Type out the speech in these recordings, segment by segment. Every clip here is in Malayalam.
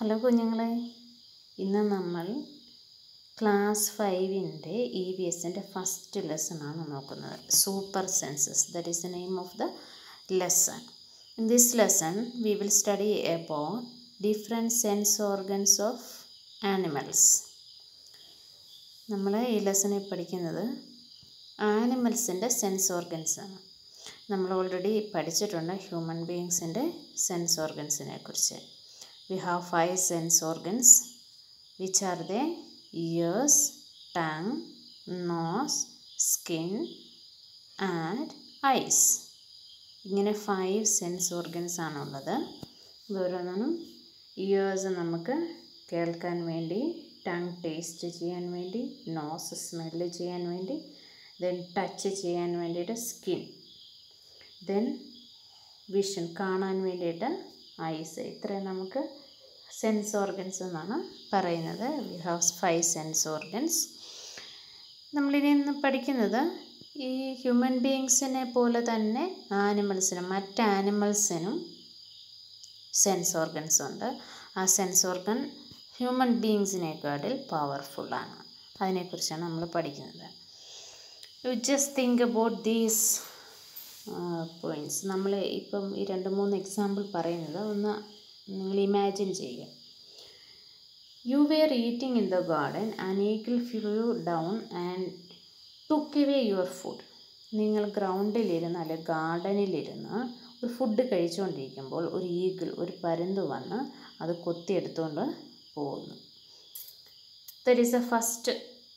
ഹലോ കുഞ്ഞുങ്ങളെ ഇന്ന് നമ്മൾ ക്ലാസ് ഫൈവിൻ്റെ ഇ വി എസിൻ്റെ ഫസ്റ്റ് ലെസൺ ആണ് നോക്കുന്നത് super senses that is the name of the lesson in this lesson we will study about different sense organs of animals നമ്മൾ ഈ ലെസണിൽ പഠിക്കുന്നത് ആനിമൽസിൻ്റെ സെൻസ് ഓർഗൻസ് ആണ് നമ്മൾ ഓൾറെഡി പഠിച്ചിട്ടുണ്ട് ഹ്യൂമൻ ബീയിങ്സിൻ്റെ സെൻസ് ഓർഗൻസിനെ കുറിച്ച് we have five sense organs which are the ears tongue nose skin and eyes ഇങ്ങനെ ഫൈവ് സെൻസ് ഓർഗൻസ് ആണുള്ളത് ഓരോന്നും ഇയേഴ്സ് നമുക്ക് കേൾക്കാൻ വേണ്ടി ടങ് ടേസ്റ്റ് ചെയ്യാൻ വേണ്ടി നോസ് സ്മെല്ല് ചെയ്യാൻ വേണ്ടി ദെൻ ടച്ച് ചെയ്യാൻ വേണ്ടിയിട്ട് സ്കിൻ ദെൻ വിഷൻ കാണാൻ വേണ്ടിയിട്ട് ഐസ് ഇത്രയും നമുക്ക് സെൻസ് ഓർഗൻസ് എന്നാണ് പറയുന്നത് we have five sense organs നമ്മളിനി ഇന്ന് പഠിക്കുന്നത് ഈ ഹ്യൂമൻ ബീയിങ്സിനെ പോലെ തന്നെ ആനിമൽസിനും മറ്റ് ആനിമൽസിനും സെൻസ് ഓർഗൻസ് ഉണ്ട് ആ സെൻസ് ഓർഗൻ ഹ്യൂമൻ ബീയിങ്സിനേക്കാട്ടിൽ പവർഫുള്ളാണ് അതിനെക്കുറിച്ചാണ് നമ്മൾ പഠിക്കുന്നത് you just think about these points നമ്മൾ ഇപ്പം ഈ രണ്ട് മൂന്ന് എക്സാമ്പിൾ പറയുന്നത് ഒന്ന് നിങ്ങൾ ഇമാജിൻ ചെയ്യുക you were eating in the garden and eagle flew down and took away your food നിങ്ങൾ ഗ്രൗണ്ടിലിരുന്ന് അല്ലെ ഗാർഡനിലിരുന്ന് ഒരു ഫുഡ് കഴിച്ചുകൊണ്ടിരിക്കുമ്പോൾ ഒരു ഈഗിൾ ഒരു പരുന്ത് വന്ന് അത് കൊത്തിയെടുത്തുകൊണ്ട് പോകുന്നു that is a first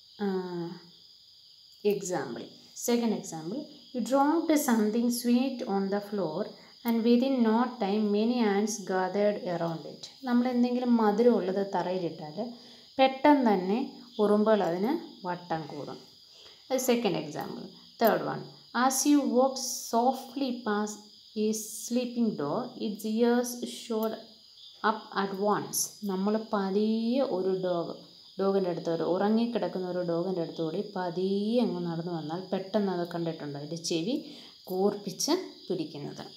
example second example you dropped something sweet on the floor and within no time many ants gathered around it നമ്മൾ എന്തെങ്കിലും മധുരമുള്ളത് തറയിലിട്ടാൽ പെട്ടെന്ന് തന്നെ ഉറുമ്പുകൾ അതിന് വട്ടം കൂടും അത് second example third one as you walk softly past a sleeping dog its ears shot up at once നമ്മൾ പതിയെ ഒരു ഡോഗ് ഡോഗിൻ്റെ അടുത്ത് ഒരു ഉറങ്ങിക്കിടക്കുന്ന ഒരു ഡോഗിൻ്റെ അടുത്ത് കൂടി പതിയെ അങ്ങ് നടന്നു വന്നാൽ പെട്ടെന്ന് അത് കണ്ടിട്ടുണ്ട് അതിൻ്റെ ചെവി കൂർപ്പിച്ച് പിടിക്കുന്നത്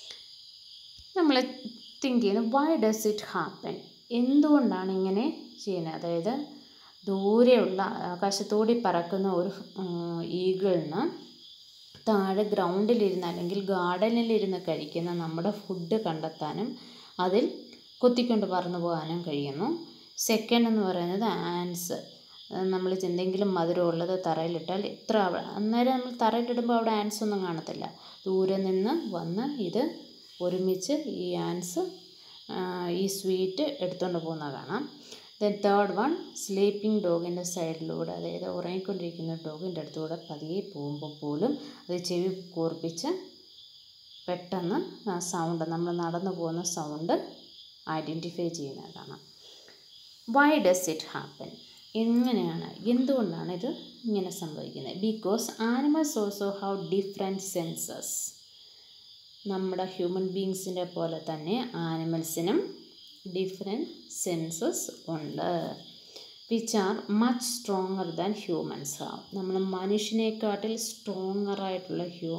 നമ്മൾ തിങ്ക് ചെയ്യുന്നത് വൈ ഡസ് ഇറ്റ് ഹാപ്പൻ എന്തുകൊണ്ടാണ് ഇങ്ങനെ ചെയ്യുന്നത് അതായത് ദൂരെയുള്ള ആകാശത്തോടി പറക്കുന്ന ഒരു ഈഗിളിന് താഴെ ഗ്രൗണ്ടിലിരുന്ന് അല്ലെങ്കിൽ ഗാർഡനിലിരുന്ന് കഴിക്കുന്ന നമ്മുടെ ഫുഡ് കണ്ടെത്താനും അതിൽ കൊത്തിക്കൊണ്ട് പറന്നു പോകാനും കഴിയുന്നു സെക്കൻഡ് എന്ന് പറയുന്നത് ആൻസ് നമ്മൾ എന്തെങ്കിലും മധുരമുള്ളത് തറയിലിട്ടാൽ എത്ര അന്നേരം നമ്മൾ തറയിലിടുമ്പോൾ അവിടെ ആൻസ് ഒന്നും കാണത്തില്ല ദൂരെ നിന്ന് വന്ന് ഇത് ഒരുമിച്ച് ഈ ആൻസ് ഈ സ്വീറ്റ് എടുത്തുകൊണ്ട് പോകുന്നത് കാണാം ദെൻ തേർഡ് വൺ സ്ലീപ്പിംഗ് ഡോഗിൻ്റെ സൈഡിലൂടെ അതായത് ഉറങ്ങിക്കൊണ്ടിരിക്കുന്ന ഡോഗിൻ്റെ അടുത്തൂടെ പതിയെ പോകുമ്പോൾ പോലും അത് ചെവി കൂർപ്പിച്ച് പെട്ടെന്ന് ആ സൗണ്ട് നമ്മൾ നടന്നു പോകുന്ന സൗണ്ട് ഐഡൻറ്റിഫൈ ചെയ്യുന്നത് കാണാം വൈ ഡസ് ഇറ്റ് ഹാപ്പൻ എങ്ങനെയാണ് എന്തുകൊണ്ടാണ് ഇത് ഇങ്ങനെ സംഭവിക്കുന്നത് because animals also have different senses നമ്മുടെ ഹ്യൂമൻ ബീങ്സിൻ്റെ പോലെ തന്നെ ആനിമൽസിനും ഡിഫറെൻറ്റ് സെൻസസ് ഉണ്ട് which are much stronger than humans have നമ്മൾ മനുഷ്യനെക്കാട്ടിൽ സ്ട്രോങ്ങർ ആയിട്ടുള്ള ഹ്യൂ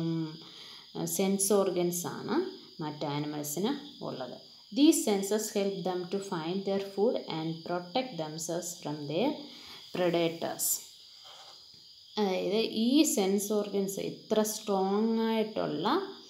സെൻസ് ഓർഗൻസ് ആണ് മറ്റ് ആനിമൽസിന് ഉള്ളത് these senses help them to find their food and protect themselves from their predators അതായത് ഈ സെൻസ് ഓർഗൻസ് ഇത്ര സ്ട്രോങ് ആയിട്ടുള്ള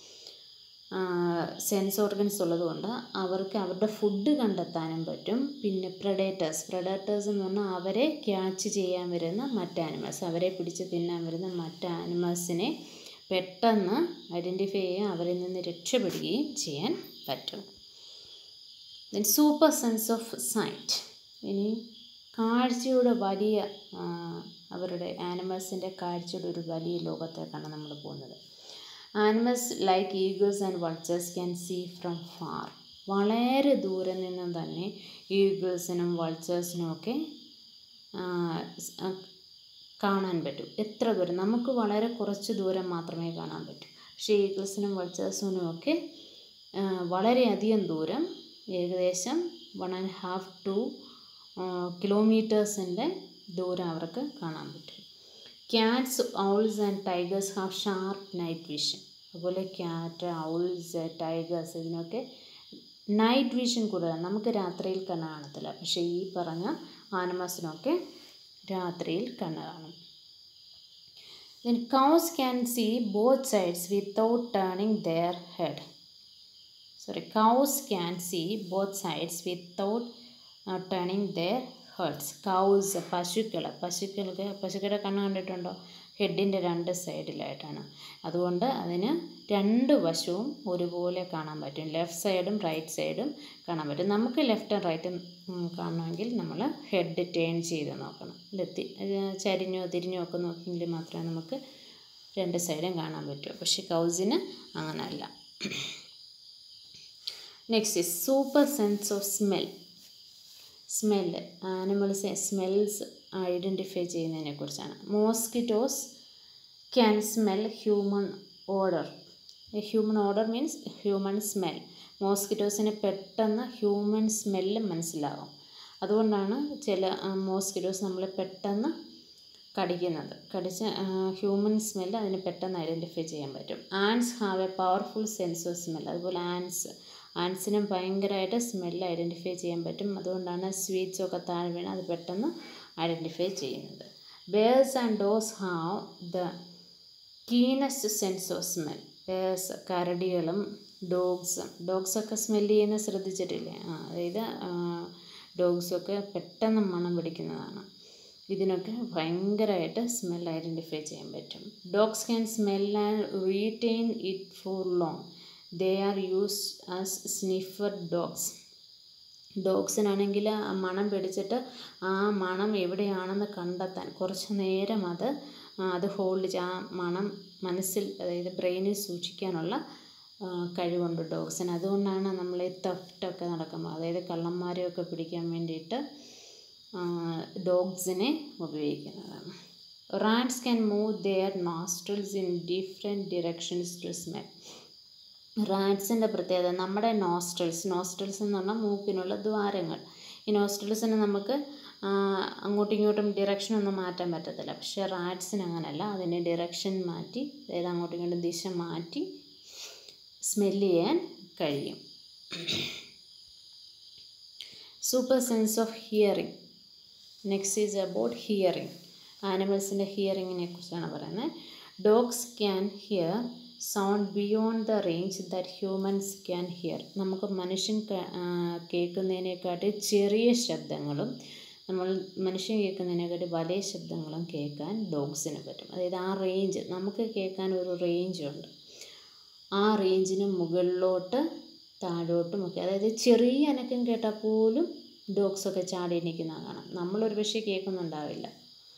സെൻസ് ഓർഗൻസ് ഉള്ളതുകൊണ്ട് അവർക്ക് അവരുടെ ഫുഡ് കണ്ടെത്താനും പറ്റും പിന്നെ പ്രഡേറ്റേഴ്സ് പ്രഡേറ്റേഴ്സ് എന്ന് പറഞ്ഞാൽ അവരെ ക്യാച്ച് ചെയ്യാൻ വരുന്ന മറ്റ് ആനിമൽസ് അവരെ പിടിച്ച് തിന്നാൻ വരുന്ന മറ്റ് ആനിമൽസിനെ പെട്ടെന്ന് ഐഡൻറ്റിഫൈ ചെയ്യാൻ അവരിൽ നിന്ന് രക്ഷപ്പെടുകയും ചെയ്യാൻ പറ്റും then super sense of sight ഇനി കാഴ്ചയുടെ വലിയ അവരുടെ ആനിമൽസിൻ്റെ കാഴ്ചയുടെ ഒരു വലിയ ലോകത്തേക്കാണ് നമ്മൾ പോകുന്നത് animals like eagles and vultures can see from far വളരെ ദൂരെ നിന്നും തന്നെ ഈഗിൾസിനും വൾച്ചേഴ്സിനും ഒക്കെ കാണാൻ പറ്റും എത്ര ദൂരം നമുക്ക് വളരെ കുറച്ച് ദൂരം മാത്രമേ കാണാൻ പറ്റൂ പക്ഷേ ഈഗിൾസിനും വൾച്ചേഴ്സിനും ഒക്കെ വളരെയധികം ദൂരം ഏകദേശം വൺ ആൻഡ് ഹാഫ് ടു കിലോമീറ്റേഴ്സിൻ്റെ ദൂരം അവർക്ക് കാണാൻ പറ്റും cats owls and tigers have sharp night vision അതുപോലെ ക്യാറ്റ് ഔൾസ് ടൈഗേഴ്സ് ഇതിനൊക്കെ നൈറ്റ് വിഷൻ കൂടുതലാണ് നമുക്ക് രാത്രിയിൽ കണ്ണ് കാണത്തില്ല പക്ഷേ ഈ പറഞ്ഞ ആനിമൽസിനൊക്കെ രാത്രിയിൽ കണ്ണ് കാണും Then cows can see both sides without turning their head. Sorry, cows can see both sides without uh, turning their heads. Cows, പശുക്കൾ പശുക്കൾക്ക് പശുക്കളുടെ കണ്ണ് കണ്ടിട്ടുണ്ടോ ഹെഡിൻ്റെ രണ്ട് സൈഡിലായിട്ടാണ് അതുകൊണ്ട് അതിന് രണ്ട് വശവും ഒരുപോലെ കാണാൻ പറ്റും ലെഫ്റ്റ് സൈഡും റൈറ്റ് സൈഡും കാണാൻ പറ്റും നമുക്ക് ലെഫ്റ്റും റൈറ്റും കാണണമെങ്കിൽ നമ്മൾ ഹെഡ് ടേൺ ചെയ്ത് നോക്കണം ലെത്തി ചരിഞ്ഞോ തിരിഞ്ഞോ ഒക്കെ നോക്കിയെങ്കിൽ മാത്രമേ നമുക്ക് രണ്ട് സൈഡും കാണാൻ പറ്റൂ പക്ഷെ കൗസിന് അങ്ങനല്ല next super sense of smell smell animals smells identify ചെയ്യുന്നതിനെ കുറിച്ചാണ് mosquitoes can smell human odour human odour means human smell മോസ്കിറ്റോസിന് പെട്ടെന്ന് ഹ്യൂമൻ സ്മെല്ല് മനസ്സിലാകും അതുകൊണ്ടാണ് ചില മോസ്കിറ്റോസ് നമ്മൾ പെട്ടെന്ന് കടിക്കുന്നത് കടിച്ച ഹ്യൂമൻ സ്മെല്ല് അതിന് പെട്ടെന്ന് ഐഡൻറ്റിഫൈ ചെയ്യാൻ പറ്റും ants have a powerful sense of smell അതുപോലെ ആൻസ് ആൻസിനും ഭയങ്കരമായിട്ട് സ്മെല്ല് ഐഡൻറ്റിഫൈ ചെയ്യാൻ പറ്റും അതുകൊണ്ടാണ് സ്വീറ്റ്സ് ഒക്കെ താഴെ വീണ് അത് പെട്ടെന്ന് ഐഡൻറ്റിഫൈ ചെയ്യുന്നത് bears and dogs have the keenest sense of smell bears കരടികളും ഡോഗ്സും ഡോഗ്സൊക്കെ സ്മെല്ല് ചെയ്യുന്നത് ശ്രദ്ധിച്ചിട്ടില്ലേ ആ അതായത് ഡോഗ്സൊക്കെ പെട്ടെന്ന് മണം പിടിക്കുന്നതാണ് ഇതിനൊക്കെ ഭയങ്കരമായിട്ട് സ്മെൽ ഐഡൻറ്റിഫൈ ചെയ്യാൻ പറ്റും dogs can smell and retain it for long they are use as sniffer dogs ഡോഗ്സിനാണെങ്കിൽ ആ മണം പിടിച്ചിട്ട് ആ മണം എവിടെയാണെന്ന് കണ്ടെത്താൻ കുറച്ച് നേരം അത് അത് ഹോൾഡ് ആ മണം മനസ്സിൽ അതായത് ബ്രെയിനിൽ സൂക്ഷിക്കാനുള്ള കഴിവുണ്ട് ഡോഗ്സിന് അതുകൊണ്ടാണ് നമ്മൾ ഈ തെഫ്റ്റൊക്കെ നടക്കുമ്പോൾ അതായത് കള്ളന്മാരെയൊക്കെ പിടിക്കാൻ വേണ്ടിയിട്ട് ഡോഗ്സിനെ ഉപയോഗിക്കുന്നതാണ് rats can move their nostrils in different directions to smell റാറ്റ്സിൻ്റെ പ്രത്യേകത നമ്മുടെ നോസ്ട്രൽസ് നോസ്ട്രൽസ് എന്ന് പറഞ്ഞാൽ മൂക്കിനുള്ള ദ്വാരങ്ങൾ ഈ നോസ്ട്രൽസിന് നമുക്ക് അങ്ങോട്ടും ഇങ്ങോട്ടും ഡിറക്ഷൻ ഒന്നും മാറ്റാൻ പറ്റത്തില്ല പക്ഷേ റാറ്റ്സിന് അങ്ങനെയല്ല അതിൻ്റെ ഡിറക്ഷൻ മാറ്റി അതായത് അങ്ങോട്ടും ഇങ്ങോട്ടും ദിശ മാറ്റി സ്മെല്ല് ചെയ്യാൻ കഴിയും super sense of hearing next is about hearing ആനിമൽസിൻ്റെ ഹിയറിങ്ങിനെ കുറിച്ചാണ് പറയുന്നത് dogs can hear sound beyond the range that humans can hear നമുക്ക് മനുഷ്യൻ കേൾക്കുന്നതിനെക്കാട്ടി ചെറിയ ശബ്ദങ്ങളും നമ്മൾ മനുഷ്യൻ കേൾക്കുന്നതിനെക്കാട്ടി വലിയ ശബ്ദങ്ങളും കേൾക്കാൻ ഡോഗ്സിന് പറ്റും അതായത് ആ റേഞ്ച് നമുക്ക് കേൾക്കാൻ ഒരു റേഞ്ച് ഉണ്ട് ആ റേഞ്ചിന് മുകളിലോട്ട് താഴോട്ടും ഒക്കെ അതായത് ചെറിയ അനക്കം കേട്ടാൽ പോലും ഡോഗ്സൊക്കെ ചാടി എണീക്കുന്ന കാണാം നമ്മളൊരു പക്ഷേ കേൾക്കുന്നുണ്ടാവില്ല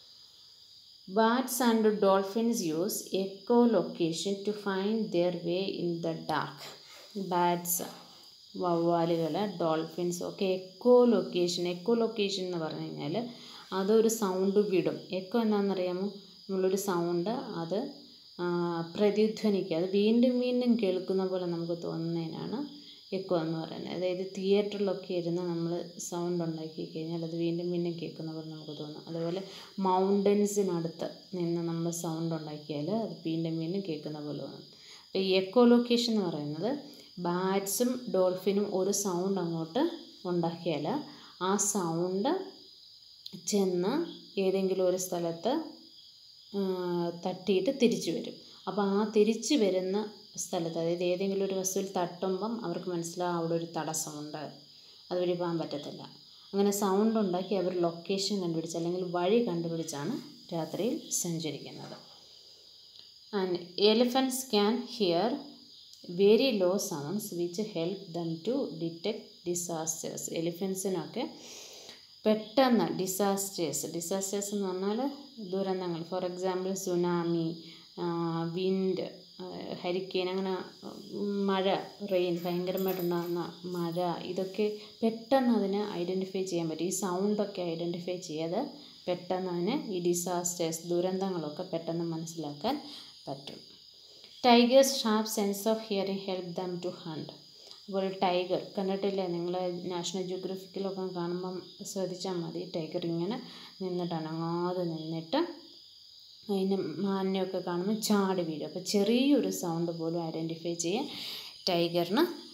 Bats and dolphins use echolocation to find their way in the dark. Bats വവ്വാലുകൾ ഡോൾഫിൻസ് ഒക്കെ എക്കോ ലൊക്കേഷൻ എക്കോ ലൊക്കേഷൻ എന്ന് പറഞ്ഞു കഴിഞ്ഞാൽ അതൊരു സൗണ്ട് വിടും എക്കോ എന്താണെന്നറിയാമോ നമ്മളൊരു സൗണ്ട് അത് പ്രതിധ്വനിക്കുക അത് വീണ്ടും വീണ്ടും കേൾക്കുന്ന പോലെ നമുക്ക് തോന്നുന്നതിനാണ് എക്കോ എന്ന് പറയുന്നത് അതായത് തിയേറ്ററിലൊക്കെ ഇരുന്ന് നമ്മൾ സൗണ്ട് ഉണ്ടാക്കി കഴിഞ്ഞാൽ അത് വീണ്ടും വീണ്ടും കേൾക്കുന്ന പോലെ നമുക്ക് തോന്നും അതുപോലെ മൗണ്ടൻസിനടുത്ത് നിന്ന് നമ്മൾ സൗണ്ട് ഉണ്ടാക്കിയാൽ അത് വീണ്ടും വീണ്ടും കേൾക്കുന്ന പോലെ തോന്നും അപ്പോൾ ഈ എക്കോ ലൊക്കേഷൻ എന്ന് പറയുന്നത് ബാറ്റ്സും ഡോൾഫിനും ഒരു സൗണ്ട് അങ്ങോട്ട് ഉണ്ടാക്കിയാൽ ആ സൗണ്ട് ചെന്ന് ഏതെങ്കിലും ഒരു സ്ഥലത്ത് തട്ടിയിട്ട് തിരിച്ചു വരും അപ്പോൾ ആ തിരിച്ചു വരുന്ന സ്ഥലത്ത് അതായത് ഏതെങ്കിലും ഒരു വസ്തുവിൽ തട്ടുമ്പം അവർക്ക് മനസ്സിലാവും അവിടെ ഒരു തടസ്സമുണ്ട് അതുവഴി പോകാൻ പറ്റത്തില്ല അങ്ങനെ സൗണ്ട് ഉണ്ടാക്കി അവർ ലൊക്കേഷൻ കണ്ടുപിടിച്ച് അല്ലെങ്കിൽ വഴി കണ്ടുപിടിച്ചാണ് രാത്രിയിൽ സഞ്ചരിക്കുന്നത് and elephants can hear very low sounds which help them to detect disasters എലിഫൻസിനൊക്കെ പെട്ടെന്ന് ഡിസാസ്റ്റേഴ്സ് ഡിസാസ്റ്റേഴ്സ് എന്ന് പറഞ്ഞാൽ ദുരന്തങ്ങൾ for example tsunami wind hurricane അങ്ങനെ മഴ റെയിൻ ഭയങ്കരമായിട്ടുണ്ടാകുന്ന മഴ ഇതൊക്കെ പെട്ടെന്ന് അതിനെ ഐഡൻറ്റിഫൈ ചെയ്യാൻ പറ്റും ഈ സൗണ്ടൊക്കെ ഐഡൻറ്റിഫൈ ചെയ്ത് പെട്ടെന്ന് അതിന് ഈ ഡിസാസ്റ്റേഴ്സ് ദുരന്തങ്ങളൊക്കെ പെട്ടെന്ന് മനസ്സിലാക്കാൻ പറ്റും tigers sharp sense of hearing help them to hunt അതുപോലെ ടൈഗർ കണ്ടിട്ടില്ലേ നിങ്ങൾ നാഷണൽ ജിയോഗ്രഫിക്കിലൊക്കെ കാണുമ്പം ശ്രദ്ധിച്ചാൽ മതി ടൈഗർ ഇങ്ങനെ നിന്നിട്ട് അനങ്ങാതെ നിന്നിട്ട് അതിന് മാനിനെയൊക്കെ കാണുമ്പോൾ ചാടി വീഴും അപ്പോൾ ചെറിയൊരു സൗണ്ട് പോലും ഐഡൻറ്റിഫൈ ചെയ്യാൻ ടൈഗറിന്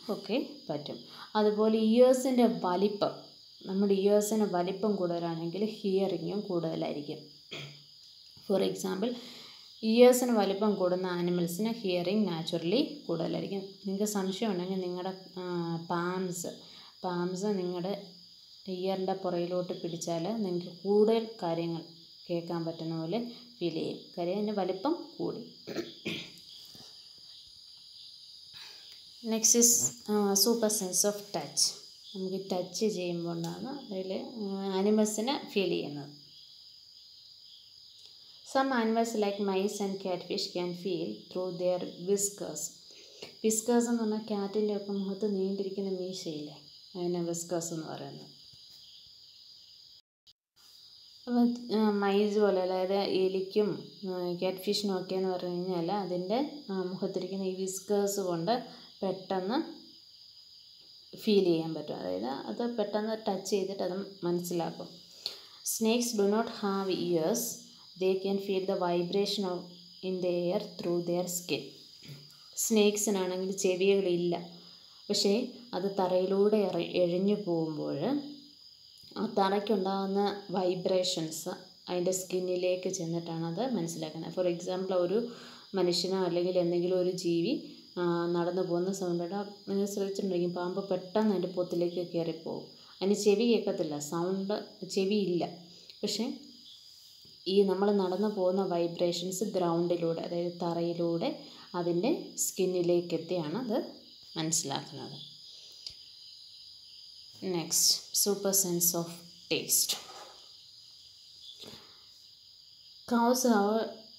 ഒക്കെ പറ്റും അതുപോലെ ഇയേഴ്സിൻ്റെ വലിപ്പം നമ്മുടെ ഇയേഴ്സിന് വലിപ്പം കൂടുതലാണെങ്കിൽ ഹിയറിങ്ങും കൂടുതലായിരിക്കും ഫോർ എക്സാമ്പിൾ ഇയേഴ്സിന് വലിപ്പം കൂടുന്ന ആനിമൽസിന് ഹിയറിങ് നാച്ചുറലി കൂടുതലായിരിക്കും നിങ്ങൾക്ക് സംശയം ഉണ്ടെങ്കിൽ നിങ്ങളുടെ പാംസ് പാംസ് നിങ്ങളുടെ ഇയറിൻ്റെ പുറയിലോട്ട് പിടിച്ചാൽ നിങ്ങൾക്ക് കൂടുതൽ കാര്യങ്ങൾ കേൾക്കാൻ പറ്റുന്ന പോലെ ഫീൽ ചെയ്യും കാര്യം അതിൻ്റെ വലിപ്പം കൂടി next is super sense of touch നമുക്ക് ടച്ച് ചെയ്യുമ്പോൾ ഉണ്ടാകുന്ന അതിൽ ആനിമൽസിനെ ഫീൽ ചെയ്യുന്നത് some animals like mice and catfish can feel through their whiskers whiskers എന്ന് പറഞ്ഞാൽ ക്യാറ്റിൻ്റെ ഒക്കെ മുഖത്ത് നീണ്ടിരിക്കുന്ന മീശയില്ലേ അതിനെ വിസ്കേഴ്സ് എന്ന് പറയുന്നത് അപ്പോൾ മൈസ് പോലെ അതായത് എലിക്കും ക്യാറ്റ് ഫിഷിനും ഒക്കെ എന്ന് പറഞ്ഞു കഴിഞ്ഞാൽ അതിൻ്റെ മുഖത്തിരിക്കുന്ന ഈ വിസ്കേഴ്സ് കൊണ്ട് പെട്ടെന്ന് ഫീൽ ചെയ്യാൻ പറ്റും അതായത് അത് പെട്ടെന്ന് ടച്ച് ചെയ്തിട്ട് അത് മനസ്സിലാക്കും snakes do not have ears they can feel the vibration of in the air through their skin സ്നേക്സിനാണെങ്കിൽ ചെവികളില്ല പക്ഷേ അത് തറയിലൂടെ ഇറ എഴിഞ്ഞു പോകുമ്പോൾ ആ തറയ്ക്കുണ്ടാകുന്ന വൈബ്രേഷൻസ് അതിൻ്റെ സ്കിന്നിലേക്ക് ചെന്നിട്ടാണ് അത് മനസ്സിലാക്കുന്നത് ഫോർ എക്സാമ്പിൾ ഒരു മനുഷ്യനോ അല്ലെങ്കിൽ എന്തെങ്കിലും ഒരു ജീവി നടന്നു പോകുന്ന സൗണ്ട് നിങ്ങൾ ശ്രദ്ധിച്ചിട്ടുണ്ടെങ്കിൽ പാമ്പ് പെട്ടെന്ന് അതിൻ്റെ പൊത്തിലേക്ക് കയറിപ്പോകും അതിന് ചെവി കേൾക്കത്തില്ല സൗണ്ട് ചെവി ഇല്ല പക്ഷേ ഈ നമ്മൾ നടന്നു പോകുന്ന വൈബ്രേഷൻസ് ഗ്രൗണ്ടിലൂടെ അതായത് തറയിലൂടെ അതിൻ്റെ സ്കിന്നിലേക്ക് എത്തിയാണ് അത് മനസ്സിലാക്കുന്നത് next super sense of taste cows have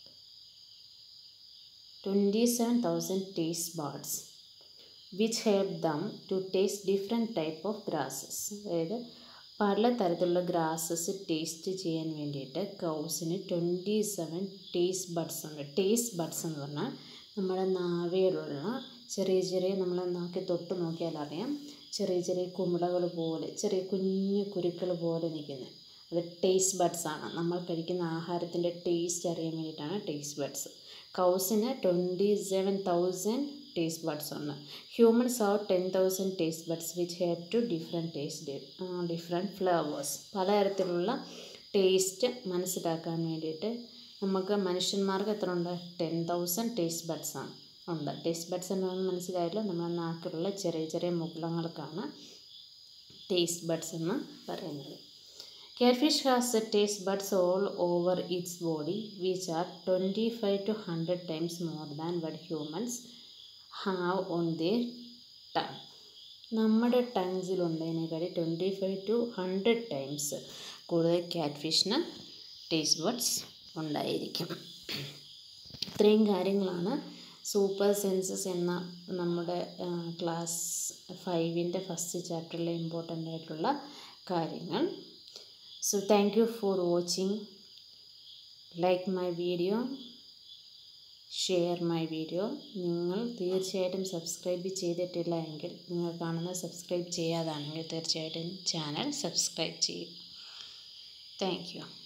twenty seven thousand taste buds which help them to taste different type of grasses അതായത് പല തരത്തിലുള്ള ഗ്രാസസ് ടേസ്റ്റ് ചെയ്യാൻ വേണ്ടിയിട്ട് കൗസിന് ട്വൻറ്റി സെവൻ ടേസ്റ്റ് ബഡ്സ് ഉണ്ട് ടേസ്റ്റ് ബഡ്സ് എന്ന് പറഞ്ഞാൽ നമ്മുടെ നാവിലുള്ള ചെറിയ ചെറിയ നമ്മൾ നാക്കി തൊട്ട് നോക്കിയാൽ അറിയാം ചെറിയ ചെറിയ കുമിളകൾ പോലെ ചെറിയ കുഞ്ഞു കുരുക്കൾ പോലെ നിൽക്കുന്നത് അത് ടേസ്റ്റ് ബഡ്സ് ആണ് നമ്മൾ കഴിക്കുന്ന ആഹാരത്തിൻ്റെ ടേസ്റ്റ് അറിയാൻ വേണ്ടിയിട്ടാണ് ടേസ്റ്റ് ബഡ്സ് കൗസിന് twenty seven thousand taste buds ഉണ്ട് humans are ten thousand taste buds which have to different taste different flavours പലതരത്തിലുള്ള ടേസ്റ്റ് മനസ്സിലാക്കാൻ വേണ്ടിയിട്ട് നമുക്ക് മനുഷ്യന്മാർക്ക് എത്ര ഉണ്ട് ടെൻ തൗസൻഡ് ടേസ്റ്റ് ബഡ്സ് ആണ് ഉണ്ട് ടേസ്റ്റ് ബഡ്സ് എന്താണെന്ന് മനസ്സിലായല്ലോ നമ്മുടെ നാക്കിലുള്ള ചെറിയ ചെറിയ മുകുളങ്ങൾക്കാണ് ടേസ്റ്റ് ബഡ്സ് എന്ന് പറയുന്നത് Catfish has a taste buds all over its body which are 25 to 100 times more than what humans have on their tongue. നമ്മുടെ ടങ്സിലുണ്ടതിനേക്കാളും twenty five to hundred times കൂടുതൽ ക്യാറ്റ് ഫിഷിന് ടേസ്റ്റ് ബഡ്സ് ഉണ്ടായിരിക്കും ഇത്രയും കാര്യങ്ങളാണ് സൂപ്പർ സെൻസസ് എന്ന നമ്മുടെ ക്ലാസ് ഫൈവിൻ്റെ ഫസ്റ്റ് ചാപ്റ്ററിലെ ഇമ്പോർട്ടൻ്റ് ആയിട്ടുള്ള കാര്യങ്ങൾ So thank you for watching. Like my video. Share my video നിങ്ങൾ തീർച്ചയായിട്ടും സബ്സ്ക്രൈബ് ചെയ്തിട്ടില്ല എങ്കിൽ നിങ്ങൾ കാണുന്ന സബ്സ്ക്രൈബ് ചെയ്യാതാണെങ്കിൽ തീർച്ചയായിട്ടും ചാനൽ സബ്സ്ക്രൈബ് ചെയ്യും താങ്ക് യു